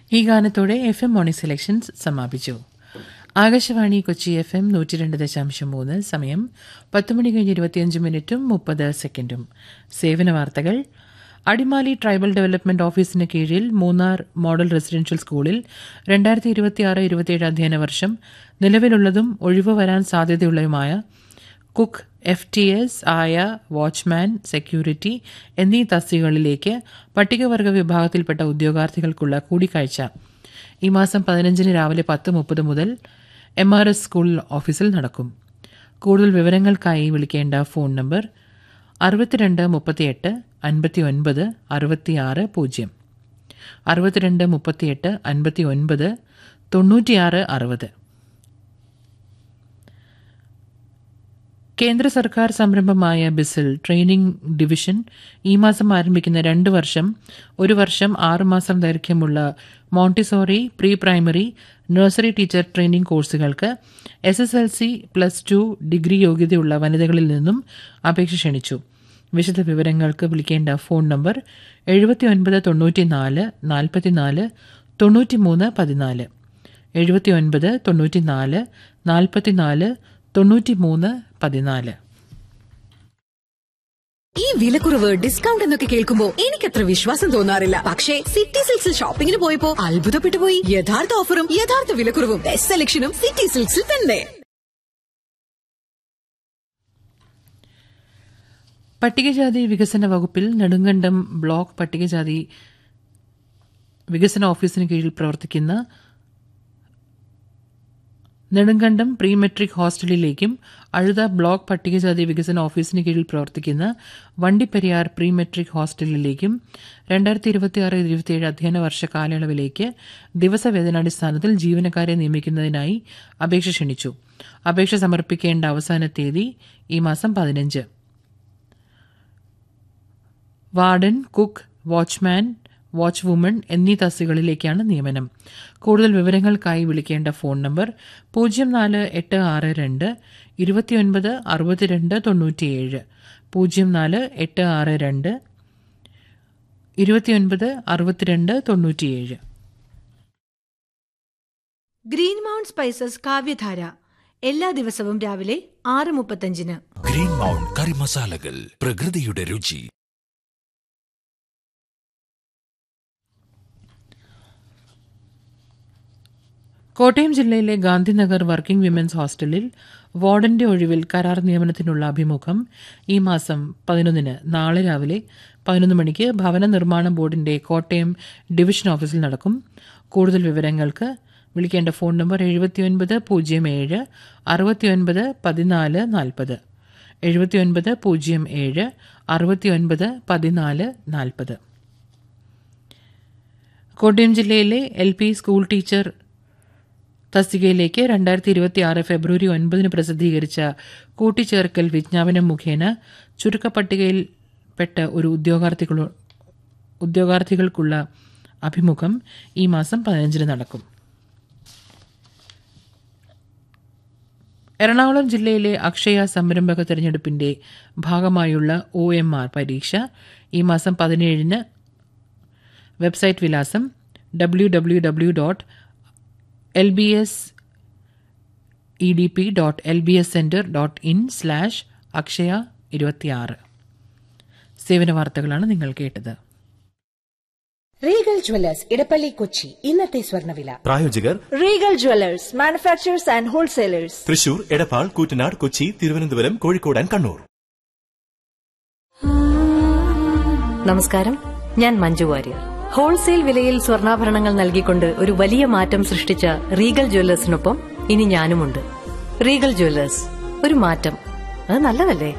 ഈ ഗാനത്തോടെ F M morning selections സമാപിച്ചു ആകാശവാണി കൊച്ചി എഫ് എം നൂറ്റി രണ്ട് ദശാംശം മൂന്ന് സമയം പത്ത് മണി കഴിഞ്ഞ് ഇരുപത്തിയഞ്ച് മിനിറ്റും മുപ്പത് സെക്കൻഡും സേവന വാർത്തകൾ അടിമാലി ട്രൈബൽ ഡെവലപ്മെന്റ് ഓഫീസിന് കീഴിൽ മൂന്നാർ മോഡൽ റെസിഡൻഷ്യൽ സ്കൂളിൽ രണ്ടായിരത്തി ഇരുപത്തിയാറ് ഇരുപത്തിയേഴ് അധ്യയന വർഷം നിലവിലുള്ളതും ഒഴിവ് വരാൻ സാധ്യതയുള്ളതുമായ കുക്ക് എഫ് ടി എസ് ആയ വാച്ച്മാൻ സെക്യൂരിറ്റി എന്നീ തസ്തികകളിലേക്ക് പട്ടികവർഗ വിഭാഗത്തിൽപ്പെട്ട ഉദ്യോഗാർത്ഥികൾക്കുള്ള കൂടിക്കാഴ്ച ഈ മാസം പതിനഞ്ചിന് രാവിലെ പത്ത് മുപ്പത് മുതൽ എം ആർ എസ് സ്കൂൾ ഓഫീസിൽ നടക്കും കൂടുതൽ വിവരങ്ങൾക്കായി വിളിക്കേണ്ട ഫോൺ നമ്പർ അറുപത്തിരണ്ട് മുപ്പത്തിയെട്ട് അൻപത്തി ഒൻപത് അറുപത്തിയാറ് പൂജ്യം അറുപത്തിരണ്ട് മുപ്പത്തിയെട്ട് അൻപത്തി ഒൻപത് തൊണ്ണൂറ്റിയാറ് അറുപത് കേന്ദ്ര സർക്കാർ സംരംഭമായ ബിസിൽ ട്രെയിനിംഗ് ഡിവിഷൻ ഈ മാസം ആരംഭിക്കുന്ന രണ്ട് വർഷം ഒരു വർഷം ആറുമാസം ദൈർഘ്യമുള്ള Montessori pre primary nursery teacher training കോഴ്സുകൾക്ക് S S L C plus two degree യോഗ്യതയുള്ള വനിതകളിൽ നിന്നും അപേക്ഷ ക്ഷണിച്ചു വിശദ വിവരങ്ങൾക്ക് വിളിക്കേണ്ട ഫോൺ നമ്പർ എഴുപത്തി ഒൻപത് തൊണ്ണൂറ്റി നാല് നാൽപ്പത്തിനാല് തൊണ്ണൂറ്റി മൂന്ന് പതിനാല് എഴുപത്തി ഒൻപത് തൊണ്ണൂറ്റി നാല് നാൽപ്പത്തിനാല് തൊണ്ണൂറ്റി മൂന്ന് പതിനാല് ഈ വിലക്കുറവ് ഡിസ്കൗണ്ട് എന്നൊക്കെ കേൾക്കുമ്പോ എനിക്കത്ര വിശ്വാസം തോന്നാറില്ല പക്ഷേ സിറ്റി സിൽക്സിൽ ഷോപ്പിംഗിന് പോയപ്പോ അത്ഭുതപ്പെട്ടു പോയി യഥാർത്ഥ ഓഫറും യഥാർത്ഥ വിലക്കുറവും ബെസ്റ്റ് സെലക്ഷനും സിറ്റി സിൽക്സിൽ തന്നെ പട്ടികജാതി വികസന വകുപ്പിൽ നെടുങ്കണ്ടം ബ്ലോക്ക് പട്ടികജാതി വികസന ഓഫീസിന് കീഴിൽ പ്രവർത്തിക്കുന്ന നെടുങ്കണ്ടം പ്രീ മെട്രിക് ഹോസ്റ്റലിലേക്കും അഴുത ബ്ലോക്ക് പട്ടികജാതി വികസന ഓഫീസിന് കീഴിൽ പ്രവർത്തിക്കുന്ന വണ്ടിപ്പെരിയാർ പ്രീ മെട്രിക് ഹോസ്റ്റലിലേക്കും രണ്ടായിരത്തി ഇരുപത്തിയാറ് ഇരുപത്തിയേഴ് അധ്യയന വർഷ കാലയളവിലേക്ക് ദിവസവേതനാടിസ്ഥാനത്തിൽ ജീവനക്കാരെ നിയമിക്കുന്നതിനായി അപേക്ഷ ക്ഷണിച്ചു അപേക്ഷ സമർപ്പിക്കേണ്ട അവസാന തീയതി ഈ മാസം പതിനഞ്ച് warden cook watchman watch woman എന്നീ തസ്തികളിലേക്കാണ് നിയമനം കൂടുതൽ വിവരങ്ങൾക്കായി വിളിക്കേണ്ട ഫോൺ നമ്പർ പൂജ്യം നാല് എട്ട് ആറ് രണ്ട് ഇരുപത്തിയൊൻപത് അറുപത്തിരണ്ട് തൊണ്ണൂറ്റിയേഴ് പൂജ്യം നാല് എട്ട് ആറ് രണ്ട് ഇരുപത്തിയൊൻപത് അറുപത്തിരണ്ട് തൊണ്ണൂറ്റിയേഴ് ഗ്രീൻ മൗണ്ട് സ്പൈസസ് കാവ്യധാര എല്ലാ ദിവസവും രാവിലെ ആറ് മുപ്പത്തഞ്ചിന് ഗ്രീൻ മൗണ്ട് കറി മസാലകൾ പ്രകൃതിയുടെ രുചി കോട്ടയം ജില്ലയിലെ ഗാന്ധിനഗർ വർക്കിംഗ് വിമൻസ് ഹോസ്റ്റലിൽ വാർഡന്റെ ഒഴിവിൽ കരാർ നിയമനത്തിനുള്ള അഭിമുഖം ഈ മാസം പതിനൊന്നിന് നാളെ രാവിലെ പതിനൊന്ന് മണിക്ക് ഭവന നിർമ്മാണ ബോർഡിന്റെ കോട്ടയം ഡിവിഷൻ ഓഫീസിൽ നടക്കും കൂടുതൽ വിവരങ്ങൾക്ക് വിളിക്കേണ്ട ഫോൺ നമ്പർ എഴുപത്തിയൊൻപത് പൂജ്യം ഏഴ് അറുപത്തിയൊൻപത് പതിനാല് നാൽപ്പത് എഴുപത്തിയൊൻപത് പൂജ്യം ഏഴ് അറുപത്തിയൊൻപത് പതിനാല് നാൽപ്പത് കോട്ടയം ജില്ലയിലെ എൽ പി സ്കൂൾ ടീച്ചർ തസ്തികയിലേക്ക് രണ്ടായിരത്തി ഇരുപത്തി ആറ് ഫെബ്രുവരി ഒൻപതിന് പ്രസിദ്ധീകരിച്ച കൂട്ടിച്ചേർക്കൽ വിജ്ഞാപനം മുഖേന ചുരുക്കപ്പട്ടികയിൽപ്പെട്ട ഒരു ഉദ്യോഗാർത്ഥികളോ ഉദ്യോഗാർത്ഥികൾക്കുള്ള അഭിമുഖം ഈ മാസം പതിനഞ്ചിന് നടക്കും എറണാകുളം ജില്ലയിലെ അക്ഷയ സംരംഭക തെരഞ്ഞെടുപ്പിന്റെ ഭാഗമായുള്ള ഒ എം ആർ പരീക്ഷ ഈ മാസം പതിനേഴിന് വെബ്സൈറ്റ് വിലാസം W W W dot L B S E D P dot L B S centre dot in slash Akshaya ഇരുപത്തിയാറ് സേവന വാർത്തകളാണ് നിങ്ങൾ കേട്ടത് റീഗൽ ജ്വല്ലേഴ്സ് ഇടപ്പള്ളി കൊച്ചി ഇന്നത്തെ സ്വർണ്ണവില പ്രായോജകർ Regal Jewellers manufacturers and wholesalers Thrissur Edappal Koottanad Kochi Thiruvananthapuram Kozhikode and Kannur നമസ്കാരം ഞാൻ മഞ്ജു വാര്യർ ഹോൾസെയിൽ വിലയിൽ സ്വർണ്ണാഭരണങ്ങൾ നൽകിക്കൊണ്ട് ഒരു വലിയ മാറ്റം സൃഷ്ടിച്ച റീഗൽ ജ്വല്ലേഴ്സിനൊപ്പം ഇനി ഞാനുമുണ്ട് റീഗൽ ജ്വല്ലേഴ്സ് ഒരു മാറ്റം അത് നല്ലതല്ലേ